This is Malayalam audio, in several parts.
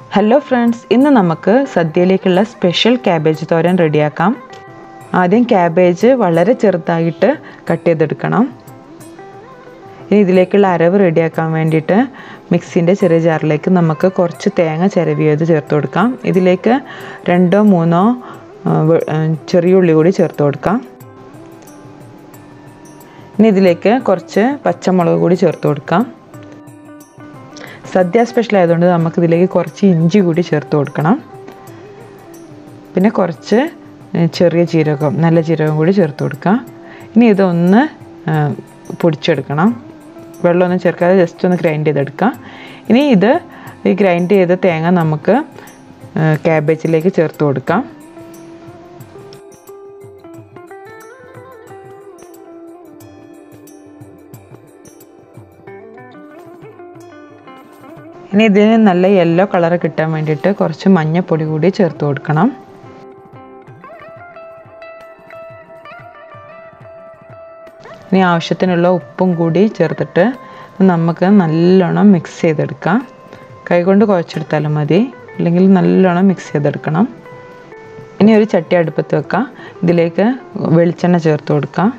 ഹലോ ഫ്രണ്ട്സ് ഇന്ന് നമുക്ക് സദ്യയിലേക്കുള്ള സ്പെഷ്യൽ ക്യാബേജ് തോരൻ റെഡിയാക്കാം ആദ്യം ക്യാബേജ് വളരെ ചെറുതായിട്ട് കട്ട് ചെയ്തെടുക്കണം ഇനി ഇതിലേക്കുള്ള അരവ് റെഡിയാക്കാൻ വേണ്ടിയിട്ട് മിക്സിൻ്റെ ചെറിയ ജാറിലേക്ക് നമുക്ക് കുറച്ച് തേങ്ങ ചിരവിയത് ചേർത്ത് കൊടുക്കാം ഇതിലേക്ക് രണ്ടോ മൂന്നോ ആ, വെ- ആ, ചെറിയ ഉള്ളി കൂടി ചേർത്ത് കൊടുക്കാം ഇനി ഇതിലേക്ക് കുറച്ച് പച്ചമുളക് കൂടി ചേർത്ത് കൊടുക്കാം സദ്യ സ്പെഷ്യൽ ആയതുകൊണ്ട് നമുക്ക് ഇതിലേക്ക് കുറച്ച് ഇഞ്ചി കൂടി ചേർത്ത് കൊടുക്കണം പിന്നെ കുറച്ച് ഏഹ്, ചെറിയ ജീരകം നല്ല ജീരകം കൂടി ചേർത്ത് കൊടുക്കാം ഇനി ഇതൊന്ന് ഏഹ്, പൊടിച്ചെടുക്കണം വെള്ളമൊന്നും ചേർക്കാതെ ജസ്റ്റ് ഒന്ന് ഗ്രൈൻഡ് ചെയ്തെടുക്കാം ഇനി ഇത് ഈ ഗ്രൈൻഡ് ചെയ്ത തേങ്ങ നമുക്ക് ഏഹ്, ക്യാബേജിലേക്ക് ചേർത്ത് കൊടുക്കാം ഇനി ഇതിന് നല്ല യെല്ലോ കളർ കിട്ടാൻ വേണ്ടിയിട്ട് കുറച്ച് മഞ്ഞപ്പൊടി കൂടി ചേർത്ത് കൊടുക്കണം ഇനി ആവശ്യത്തിനുള്ള ഉപ്പും കൂടി ചേർത്തിട്ട് നമുക്ക് നല്ലോണം മിക്സ് ചെയ്തെടുക്കാം കൈകൊണ്ട് കുഴച്ചെടുത്താലും മതി അല്ലെങ്കിൽ നല്ലോണം മിക്സ് ചെയ്തെടുക്കണം ഇനി ഒരു ചട്ടി അടുപ്പത്ത് വെക്കാം ഇതിലേക്ക് വെളിച്ചെണ്ണ ചേർത്ത് കൊടുക്കാം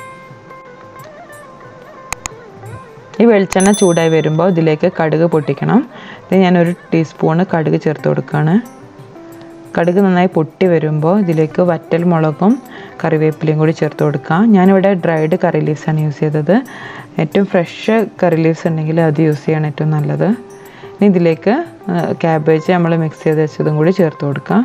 ഈ വെളിച്ചെണ്ണ ചൂടായി വരുമ്പോൾ ഇതിലേക്ക് കടുക് പൊട്ടിക്കണം ഇത് ഞാനൊരു ടീസ്പൂണ് കടുക് ചേർത്ത് കൊടുക്കുകയാണ് കടുക് നന്നായി പൊട്ടി വരുമ്പോൾ ഇതിലേക്ക് വറ്റൽ മുളകും കറിവേപ്പിലയും കൂടി ചേർത്ത് കൊടുക്കാം ഞാനിവിടെ ഡ്രൈഡ് കറി ലീവ്സാണ് യൂസ് ചെയ്തത് ഏറ്റവും ഫ്രഷ് കറി ലീവ്സ് ഉണ്ടെങ്കിൽ അത് യൂസ് ചെയ്യണം ഏറ്റവും നല്ലത് ഇനി ഇതിലേക്ക് ക്യാബേജ് നമ്മൾ മിക്സ് ചെയ്ത് വെച്ചതും കൂടി ചേർത്ത് കൊടുക്കാം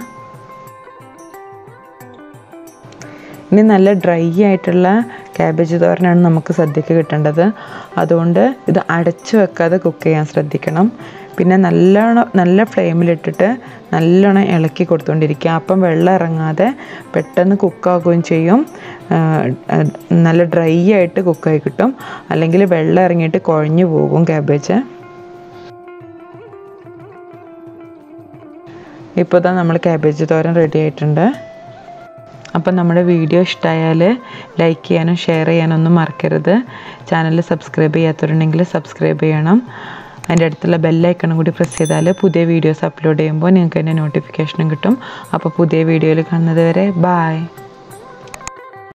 ഇനി നല്ല ഡ്രൈ ആയിട്ടുള്ള ക്യാബേജ് തോരനാണ് നമുക്ക് സദ്യക്ക് കിട്ടേണ്ടത് അതുകൊണ്ട് ഇത് അടച്ചു വെക്കാതെ കുക്ക് ചെയ്യാൻ ശ്രദ്ധിക്കണം പിന്നെ നല്ലോണം നല്ല ഫ്ലെയിമിലിട്ടിട്ട് നല്ലോണം ഇളക്കി കൊടുത്തുകൊണ്ടിരിക്കുക അപ്പം വെള്ളം ഇറങ്ങാതെ പെട്ടെന്ന് കുക്കാവുകയും ചെയ്യും ആ, ആ, നല്ല ഡ്രൈ ആയിട്ട് കുക്കായി കിട്ടും അല്ലെങ്കിൽ വെള്ളം ഇറങ്ങിയിട്ട് കുഴഞ്ഞു പോകും ക്യാബേജ് ഇപ്പോൾ ഇതാ നമ്മൾ ക്യാബേജ് തോരൻ റെഡി ആയിട്ടുണ്ട് അപ്പം നമ്മുടെ വീഡിയോ ഇഷ്ടമായാൽ ലൈക്ക് ചെയ്യാനും ഷെയർ ചെയ്യാനും ഒന്നും മറക്കരുത് ചാനൽ സബ്സ്ക്രൈബ് ചെയ്യാത്തവരുണ്ടെങ്കിൽ സബ്സ്ക്രൈബ് ചെയ്യണം അതിൻ്റെ അടുത്തുള്ള ബെല്ലൈക്കണും കൂടി പ്രസ് ചെയ്താൽ പുതിയ വീഡിയോസ് അപ്ലോഡ് ചെയ്യുമ്പോൾ നിങ്ങൾക്ക് അതിൻ്റെ നോട്ടിഫിക്കേഷനും കിട്ടും അപ്പോൾ പുതിയ വീഡിയോയിൽ കാണുന്നത് വരെ ബായ്